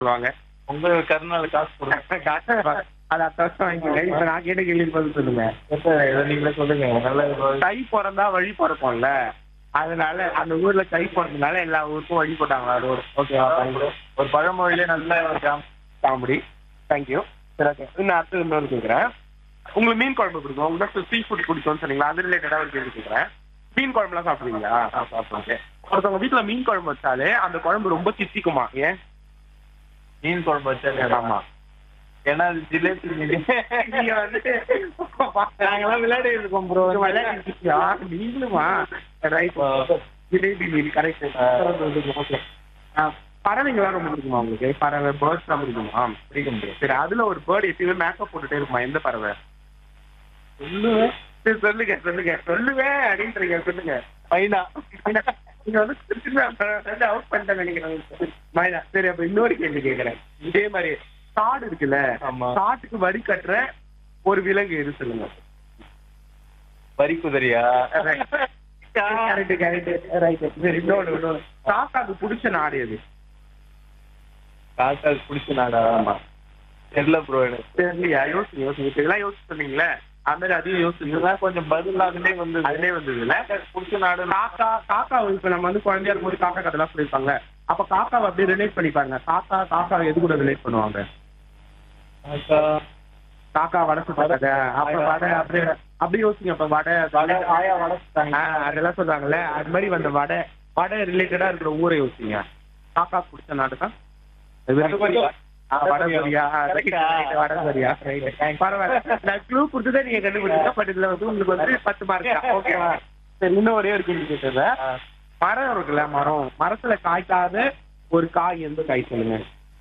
சொல்லுவாங்க உங்க கருநாள் காசு கொடுங்க காசு அது அடுத்த வருஷம் வாங்கிக்கோங்க இப்ப நான் கேட்ட கேள்வி பதில் சொல்லுங்க இதை நீங்களே சொல்லுங்க நல்ல தை பிறந்தா வழி பிறக்கும்ல அதனால அந்த ஊர்ல தை பிறந்தனால எல்லா ஊருக்கும் வழி போட்டாங்க ரோடு ஓகேவா தேங்க்யூ ஒரு பழமொழியிலே நல்ல ஒரு ஜாம் காமெடி தேங்க்யூ சரி ஓகே இன்னும் அடுத்து இன்னொரு கேட்குறேன் உங்களுக்கு மீன் குழம்பு பிடிக்கும் உங்களுக்கு சீ ஃபுட் பிடிக்கும்னு சொன்னீங்களா அது ரிலேட்டடாக ஒரு கேள்வி கேட்குறேன் மீன் குழம்புலாம் சாப்பிடுவீங்களா ஓகே ஒருத்தவங்க வீட்டில் மீன் குழம்பு வச்சாலே அந்த குழம்பு ரொம்ப தித்திக்குமா ஏன் மீன் குழம்பு வச்சா ஆமா ஏன்னா அது ஜிலேபி மீன் நீங்க வந்து நாங்கெல்லாம் விளையாடி இருக்கோம் ப்ரோ விளையாடியா நீங்களுமா ரைட் ஜிலேபி மீன் கரெக்ட் ஓகே பறவைங்களாம் ரொம்ப பிடிக்குமா உங்களுக்கு பறவை பேர்ட்ஸ் தான் பிடிக்குமா பிடிக்கும் bro. சரி அதுல ஒரு பேர்டு எப்பயுமே மேக்கப் போட்டுட்டே இருக்குமா எந்த பறவை சொல்லுவேன் சரி சொல்லுங்க சொல்லுங்க சொல்லுவேன் அப்படின்றீங்க சொல்லுங்க மைனா நீங்க வந்து திருப்பி அவுட் பண்ணிட்டேன் நினைக்கிறேன் மைனா சரி அப்ப இன்னொரு கேள்வி கேட்கறேன் இதே மாதிரி காடு இருக்குல்ல ஆமா. காட்டுக்கு வரி கட்டுற ஒரு விலங்கு எது சொல்லுங்க வரி குதிரையா கரெக்ட் கரெக்ட் ரைட் சரி இன்னொன்று இன்னொன்று காக்காக்கு பிடிச்ச நாடு எது காக்கா பிடிச்ச நாடா தெரியல ப்ரோ எனக்கு தெரியலையா யோசிங்க யோசிங்க இப்ப இதெல்லாம் யோசிச்சு சொன்னீங்களே அது மாதிரி அதையும் யோசிச்சு இதெல்லாம் கொஞ்சம் பதில் அதுலயே வந்து அதுலயே வந்ததுல பிடிச்ச நாடு காக்கா காக்கா இப்ப நம்ம வந்து குழந்தையா இருக்கும்போது காக்கா கதைலாம் சொல்லியிருப்பாங்க அப்ப காக்காவை அப்படியே ரிலேட் பண்ணிப்பாங்க காக்கா காக்கா எது கூட ரிலேட் பண்ணுவாங்க காக்கா காக்கா வடை சுட்ட கதை அப்புறம் வடை அப்படியே அப்படியே யோசிங்க அப்ப வடை வடை ஆயா வளர்த்துட்டாங்க ஆ, அதெல்லாம் சொல்றாங்கல்ல அது மாதிரி வந்த வடை வடை ரிலேட்டடா இருக்கிற ஊரை யோசிங்க காக்கா பிடிச்ச நாடு தான் வடகொரியா வடகொரியா பரவாயில்ல நான் க்ளூ கொடுத்துதான் நீங்க கண்டுபிடிச்சா பட் இதுல வந்து உங்களுக்கு வந்து பத்து மார்க் ஓகேவா சரி இன்னும் ஒரே ஒரு கேள்வி கேட்டது மரம் இருக்குல்ல மரம் மரத்துல காய்க்காத ஒரு காய் எந்த காய் சொல்லுங்க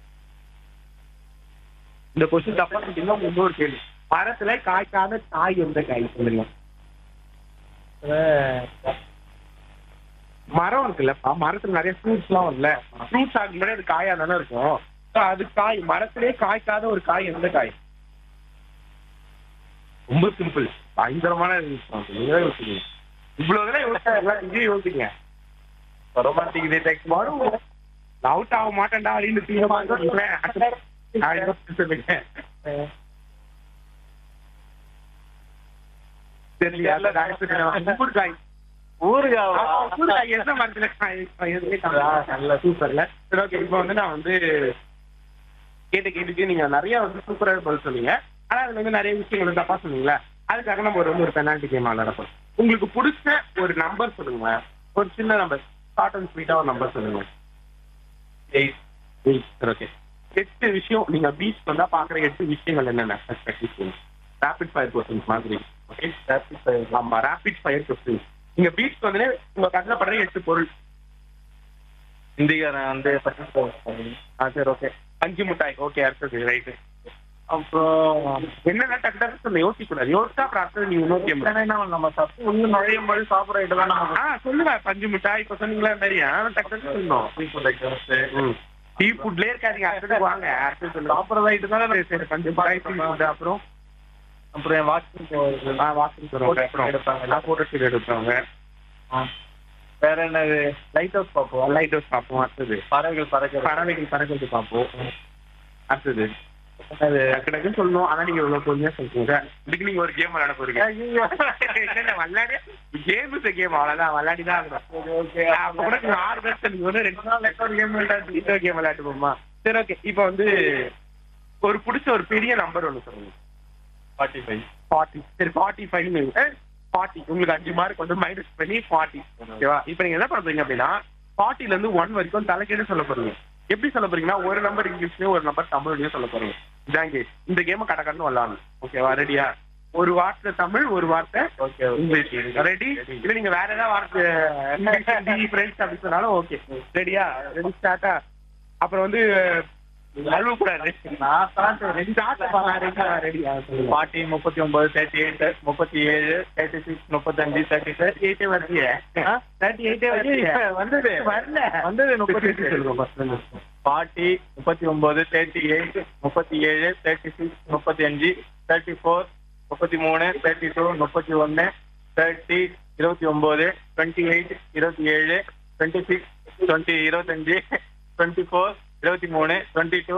இந்த கொஸ்டின் தப்பா கேட்டீங்கன்னா இன்னொரு கேள்வி மரத்துல காய்க்காத காய் எந்த காய் சொல்லுங்க மரம் இருக்குல்லப்பா மரத்துல நிறைய ஃப்ரூட்ஸ் எல்லாம் வரும்ல ஃப்ரூட்ஸ் ஆகும் முன்னாடி அது காயா தானே இருக்கும் So, அது காய் மரத்திலே காய்க்காத ஒரு காய் எந்த காய் ரொம்ப சிம்பிள் பயங்கரமான விஷயம். நீங்களே யோசிங்க இவ்வளவு இதெல்லாம் யோசிச்சா எல்லாம் இங்கேயே யோசிங்க ரொமான்டிக் டெக்ஸ்ட் வரும் அவுட் ஆக மாட்டேன்டா அப்படின்னு தீவிரமா சொல்லுங்களேன். நான் யோசிச்சு சொல்லுங்க தெரியலையா? இல்ல, நான் யோசிக்கிறேன். ஊறுகாய். ஊருகாவா ஆமா, ஊறுகாய் எந்த மரத்துல காய்? எதுவுமே காணோம். நல்ல சூப்பர்ல சரி ஓகே இப்போ வந்து நான் வந்து கேட்ட கேட்டுக்கு நீங்க நிறைய வந்து சூப்பராக பதில் சொன்னீங்க ஆனா அதுல வந்து நிறைய விஷயங்கள் வந்து தப்பா சொன்னீங்களா அதுக்காக நம்ம ஒரு வந்து ஒரு பெனால்டி கேம் விளையாடப்போம் உங்களுக்கு பிடிச்ச ஒரு நம்பர் சொல்லுங்க ஒரு சின்ன நம்பர் ஷார்ட் அண்ட் ஸ்வீட்டா ஒரு நம்பர் சொல்லுங்க ஓகே எட்டு விஷயம் நீங்க பீச் வந்தா பாக்குற எட்டு விஷயங்கள் என்னென்ன ரேபிட் ஃபயர் கொஸ்டின்ஸ் மாதிரி ஓகே ஆமா ரேபிட் ஃபயர் கொஸ்டின்ஸ் நீங்க பீச் வந்து உங்க கண்ணில் படுற எட்டு பொருள் இந்திக்காரன் வந்து ஆ சரி ஓகே பஞ்சு மிட்டாய் ஓகே அடுத்தது ரைட்டு அப்புறம் என்னென்ன டக்கு டக்கு சொல்ல யோசிக்க கூடாது யோசிச்சா அப்புறம் அடுத்தது நீங்க இன்னொரு கேம் என்ன நம்ம சத்து உள்ள நுழையும் போது சாப்பிட்ற இடம் தான் நம்ம ஆ சொல்லுங்க பஞ்சு மிட்டாய் இப்போ சொன்னீங்களா நிறைய டக்கு டக்கு சொல்லணும் டீ ஃபுட்லயே இருக்காதீங்க அடுத்தது வாங்க அடுத்தது சொல்லுங்க சாப்பிட்றதா இது தான் சரி சரி பஞ்சு மிட்டாய் டீ ஃபுட் அப்புறம் அப்புறம் என் வாக்கிங் போகிறது ஆ வாக்கிங் போறவங்க அப்புறம் எடுப்பாங்க. நான் போட்டோ ஷூட் எடுப்பாங்க வேற என்னது லைட் ஹவுஸ் பார்ப்போம் லைட் ஹவுஸ் பார்ப்போம் அடுத்தது பறவைகள் பறக்கிற பறவைகள் பறக்கிறது பார்ப்போம் அடுத்தது என்னது டக்கு டக்குன்னு சொல்லணும் ஆனா நீங்க இவ்வளவு பொறுமையா சொல்றீங்க இதுக்கு நீங்க ஒரு கேம் விளையாட போறீங்க இல்ல, விளையாடி கேம் இஸ் கேம் அவ்வளவுதான் விளையாடி தான் இருக்கணும் ஓகே அப்ப கூட நீங்க ஆறு பேர் நீங்க வந்து ரெண்டு நாள் ஒரு கேம் விளையாட்டு இன்னொரு கேம் விளையாட்டு போமா சரி ஓகே இப்போ வந்து ஒரு பிடிச்ச ஒரு பெரிய நம்பர் ஒன்று சொல்லுங்க ஃபார்ட்டி ஃபைவ் ஃபார்ட்டி சரி ஃபார்ட்டி ஃபைவ் ஃபார்ட்டி உங்களுக்கு அஞ்சு மார்க் வந்து மைனஸ் பண்ணி ஃபார்ட்டி ஓகேவா இப்போ நீங்க என்ன பண்றீங்க அப்படின்னா ஃபார்ட்டில இருந்து ஒன் வரைக்கும் தலைக்கீழ சொல்ல போறீங்க எப்படி சொல்ல போறீங்கன்னா ஒரு நம்பர் இங்கிலீஷ்லயும் ஒரு நம்பர் தமிழ்லயும் சொல்ல போறீங்க இதான் கேம் இந்த கேமை கடை கடன்னு விளாடணும் ஓகேவா ரெடியா ஒரு வார்த்தை தமிழ் ஒரு வார்த்தை ஓகே இங்கிலீஷ் ரெடி இல்ல நீங்க வேற ஏதாவது வார்த்தை ஃப்ரெண்ட்ஸ் அப்படி சொன்னாலும் ஓகே ரெடியா ரெடி ஸ்டார்ட்டா அப்புறம் வந்து அழுவ கூடாது நான் ஸ்டார்ட் ரெடி ரெடியா சொல்லுங்க ஃபார்ட்டி முப்பத்தி ஒன்பது தேர்ட்டி எயிட் முப்பத்தி ஏழு தேர்ட்டி சிக்ஸ் முப்பத்தஞ்சு தேர்ட்டி தேர்ட்டி எயிட்டே வருது தேர்ட்டி எயிட்டே வருது வந்தது வரல வந்தது முப்பத்தி சொல்லுங்க ஃபார்ட்டி முப்பத்தி ஒன்பது தேர்ட்டி எயிட் முப்பத்தி ஏழு தேர்ட்டி சிக்ஸ் முப்பத்தி அஞ்சு தேர்ட்டி ஃபோர் முப்பத்தி மூணு தேர்ட்டி டூ முப்பத்தி ஒன்று தேர்ட்டி இருபத்தி ஒம்பது டுவெண்ட்டி எயிட் இருபத்தி ஏழு டுவெண்ட்டி சிக்ஸ் டுவெண்ட்டி இருபத்தஞ்சு டுவெண்ட்டி ஃபோர் இருபத்தி மூணு டுவெண்ட்டி டூ